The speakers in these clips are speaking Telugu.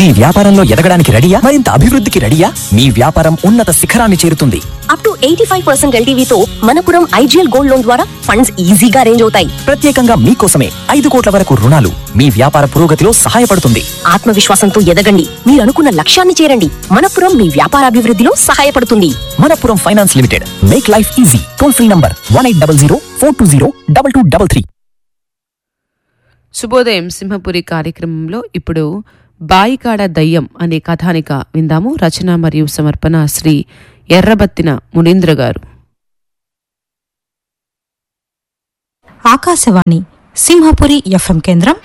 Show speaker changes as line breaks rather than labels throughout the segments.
మీ వ్యాపారంలో ఎదగడానికి రెడీయా మరింత అభివృద్ధికి రెడీయా మీ వ్యాపారం ఉన్నత శిఖరాన్ని చేరుతుంది
up to eighty five percent ఎల్టీవీతో మనపురం ఐజీఎల్ గోల్డ్ లోన్ ద్వారా ఫండ్స్ ఈజీగా అరేంజ్ అవుతాయి
ప్రత్యేకంగా మీకోసమే ఐదు కోట్ల వరకు రుణాలు మీ వ్యాపార పురోగతిలో సహాయపడుతుంది
ఆత్మవిశ్వాసంతో ఎదగండి మీరు అనుకున్న లక్ష్యాన్ని చేరండి మనపురం మీ వ్యాపారాభివృద్ధిలో సహాయపడుతుంది
Manappuram finance limited make life easy toll free number one eight double zero four two zero double two double three
శుభోదయం సింహపురి కార్యక్రమంలో ఇప్పుడు బాయికాడ దయ్యం అనే కథానిక విందాము రచన మరియు సమర్పణ శ్రీ ఎర్రబత్తిన మునీంద్ర గారు
ఆకాశవాణి సింహపురి ఎఫ్ఎం కేంద్రం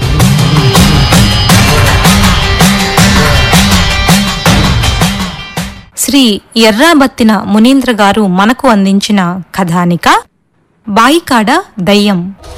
శ్రీ ఎర్రాబత్తిన మునీంద్ర గారు మనకు అందించిన కథానిక బాయికాడ దయ్యం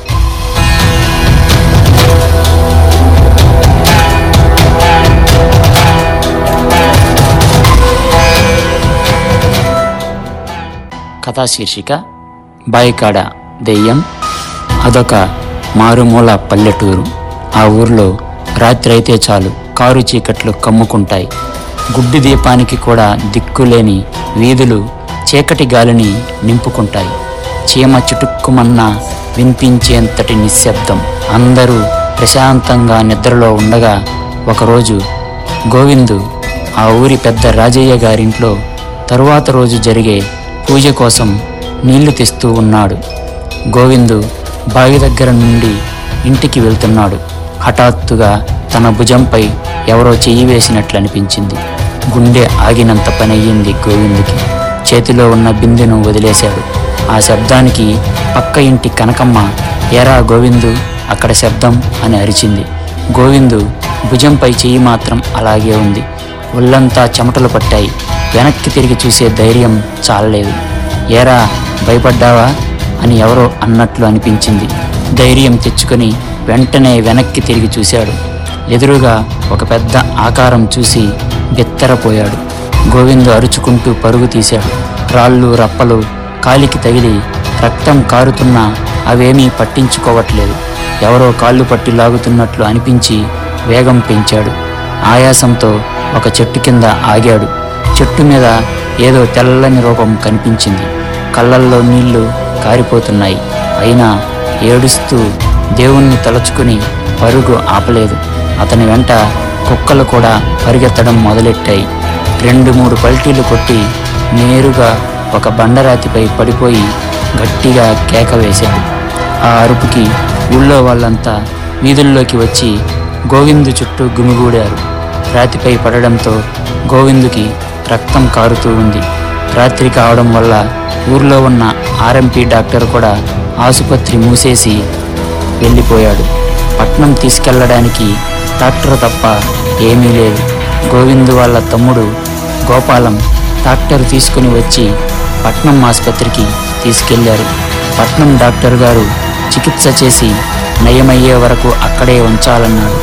కథా శీర్షిక బాయికాడ దెయ్యం అదొక మారుమూల పల్లెటూరు ఆ ఊర్లో రాత్రి అయితే చాలు కారు చీకట్లు కమ్ముకుంటాయి గుడ్డి దీపానికి కూడా దిక్కులేని వీధులు చీకటి గాలిని నింపుకుంటాయి చీమ చుటుక్కుమన్న వినిపించేంతటి నిశ్శబ్దం అందరూ ప్రశాంతంగా నిద్రలో ఉండగా ఒకరోజు గోవిందు ఆ ఊరి పెద్ద రాజయ్య గారింట్లో తరువాత రోజు జరిగే పూజ కోసం నీళ్లు తెస్తూ ఉన్నాడు గోవిందు బావి దగ్గర నుండి ఇంటికి వెళ్తున్నాడు హఠాత్తుగా తన భుజంపై ఎవరో చెయ్యి వేసినట్లు అనిపించింది గుండె ఆగినంత పనయ్యింది గోవిందుకి చేతిలో ఉన్న బిందెను వదిలేశాడు ఆ శబ్దానికి పక్క ఇంటి కనకమ్మ ఏరా గోవిందు అక్కడ శబ్దం అని అరిచింది గోవిందు భుజంపై చెయ్యి మాత్రం అలాగే ఉంది ఒళ్ళంతా చెమటలు పట్టాయి వెనక్కి తిరిగి చూసే ధైర్యం చాలలేదు ఏరా భయపడ్డావా అని ఎవరో అన్నట్లు అనిపించింది ధైర్యం తెచ్చుకొని వెంటనే వెనక్కి తిరిగి చూశాడు ఎదురుగా ఒక పెద్ద ఆకారం చూసి బెత్తరపోయాడు గోవిందు అరుచుకుంటూ పరుగు తీశాడు రాళ్ళు రప్పలు కాలికి తగిలి రక్తం కారుతున్నా అవేమీ పట్టించుకోవట్లేదు ఎవరో కాళ్ళు పట్టి లాగుతున్నట్లు అనిపించి వేగం పెంచాడు ఆయాసంతో ఒక చెట్టు కింద ఆగాడు చెట్టు మీద ఏదో తెల్లని రూపం కనిపించింది కళ్ళల్లో నీళ్లు కారిపోతున్నాయి అయినా ఏడుస్తూ దేవుణ్ణి తలుచుకుని పరుగు ఆపలేదు అతని వెంట కుక్కలు కూడా పరిగెత్తడం మొదలెట్టాయి రెండు మూడు పల్టీలు కొట్టి నేరుగా ఒక బండరాతిపై పడిపోయి గట్టిగా కేక వేశాడు ఆ అరుపుకి ఊళ్ళో వాళ్ళంతా వీధుల్లోకి వచ్చి గోవిందు చుట్టూ గుమిగూడారు రాతిపై పడడంతో గోవిందుకి రక్తం కారుతూ ఉంది రాత్రి కావడం వల్ల ఊర్లో ఉన్న ఆర్ఎంపీ డాక్టర్ కూడా ఆసుపత్రి మూసేసి వెళ్ళిపోయాడు పట్నం తీసుకెళ్ళడానికి డాక్టర్ తప్ప ఏమీ లేదు గోవిందు వాళ్ళ తమ్ముడు గోపాలం డాక్టర్ తీసుకుని వచ్చి పట్నం ఆసుపత్రికి తీసుకెళ్లారు పట్నం డాక్టర్ గారు చికిత్స చేసి నయమయ్యే వరకు అక్కడే ఉంచాలన్నాడు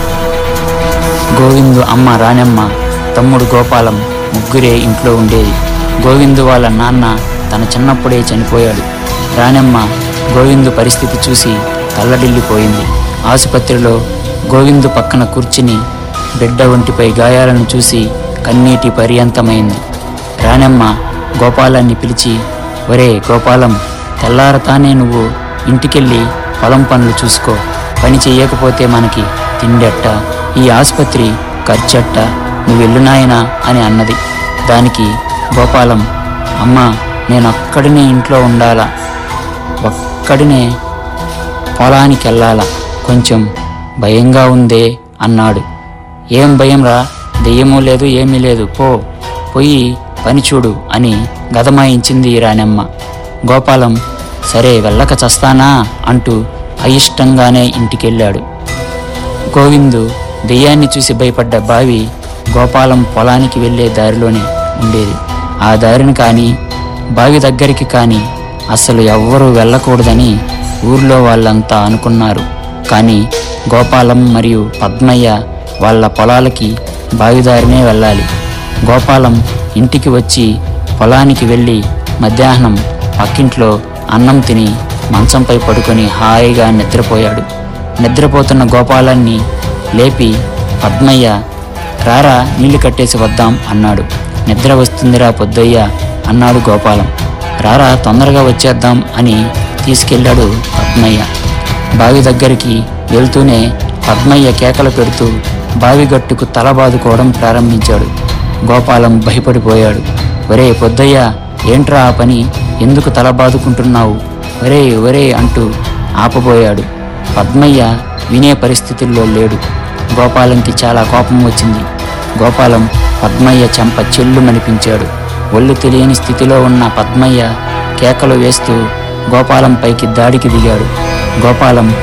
గోవిందు అమ్మ రానమ్మ తమ్ముడు గోపాలం ముగ్గురే ఇంట్లో ఉండేది గోవిందు వాళ్ళ నాన్న తన చిన్నప్పుడే చనిపోయాడు రానమ్మ గోవిందు పరిస్థితి చూసి తల్లడిల్లిపోయింది ఆసుపత్రిలో గోవిందు పక్కన కూర్చుని బిడ్డ ఒంటిపై గాయాలను చూసి కన్నీటి పర్యంతమైంది రానమ్మ గోపాలాన్ని పిలిచి ఒరే గోపాలం తెల్లారతానే నువ్వు ఇంటికెళ్ళి పొలం పనులు చూసుకో పని చెయ్యకపోతే మనకి తిండెట్ట ఈ ఆసుపత్రి ఖర్చట్ట నువ్వు వెళ్ళు నాయనా అని అన్నది దానికి గోపాలం అమ్మా నేను ఒక్కడినే ఇంట్లో ఉండాలా ఒక్కడినే పొలానికి వెళ్ళాలా కొంచెం భయంగా ఉందే అన్నాడు ఏం భయం రా దెయ్యమూ లేదు ఏమీ లేదు పో పోయి పని చూడు అని గదమాయించింది రానమ్మ గోపాలం సరే వెళ్ళక చస్తానా అంటూ అయిష్టంగానే ఇంటికెళ్ళాడు గోవిందు దెయ్యాన్ని చూసి భయపడ్డ బావి గోపాలం పొలానికి వెళ్ళే దారిలోనే ఉండేది ఆ దారిని కానీ బావి దగ్గరికి కానీ అసలు ఎవ్వరూ వెళ్ళకూడదని ఊర్లో వాళ్ళంతా అనుకున్నారు కానీ గోపాలం మరియు పద్మయ్య వాళ్ళ పొలాలకి బావిదారినే వెళ్ళాలి గోపాలం ఇంటికి వచ్చి పొలానికి వెళ్ళి మధ్యాహ్నం పక్కింట్లో అన్నం తిని మంచంపై పడుకొని హాయిగా నిద్రపోయాడు నిద్రపోతున్న గోపాలాన్ని లేపి పద్మయ్య రారా నీళ్లు కట్టేసి వద్దాం అన్నాడు నిద్ర వస్తుందిరా పొద్దయ్య అన్నాడు గోపాలం రారా తొందరగా వచ్చేద్దాం అని తీసుకెళ్ళాడు పద్మయ్య బావి దగ్గరికి వెళ్తూనే పద్మయ్య కేకలు పెడుతూ బావి గట్టుకు తల బాదుకోవడం ప్రారంభించాడు గోపాలం భయపడిపోయాడు ఒరే పొద్దయ్య ఏంట్రా ఆ పని ఎందుకు తల బాదుకుంటున్నావు ఒరే ఒరే అంటూ ఆపబోయాడు పద్మయ్య వినే పరిస్థితుల్లో లేడు గోపాలంకి చాలా కోపం వచ్చింది గోపాలం పద్మయ్య చెంప చెల్లుమనిపించాడు ఒళ్ళు తెలియని స్థితిలో ఉన్న పద్మయ్య కేకలు వేస్తూ గోపాలం పైకి దాడికి దిగాడు గోపాలం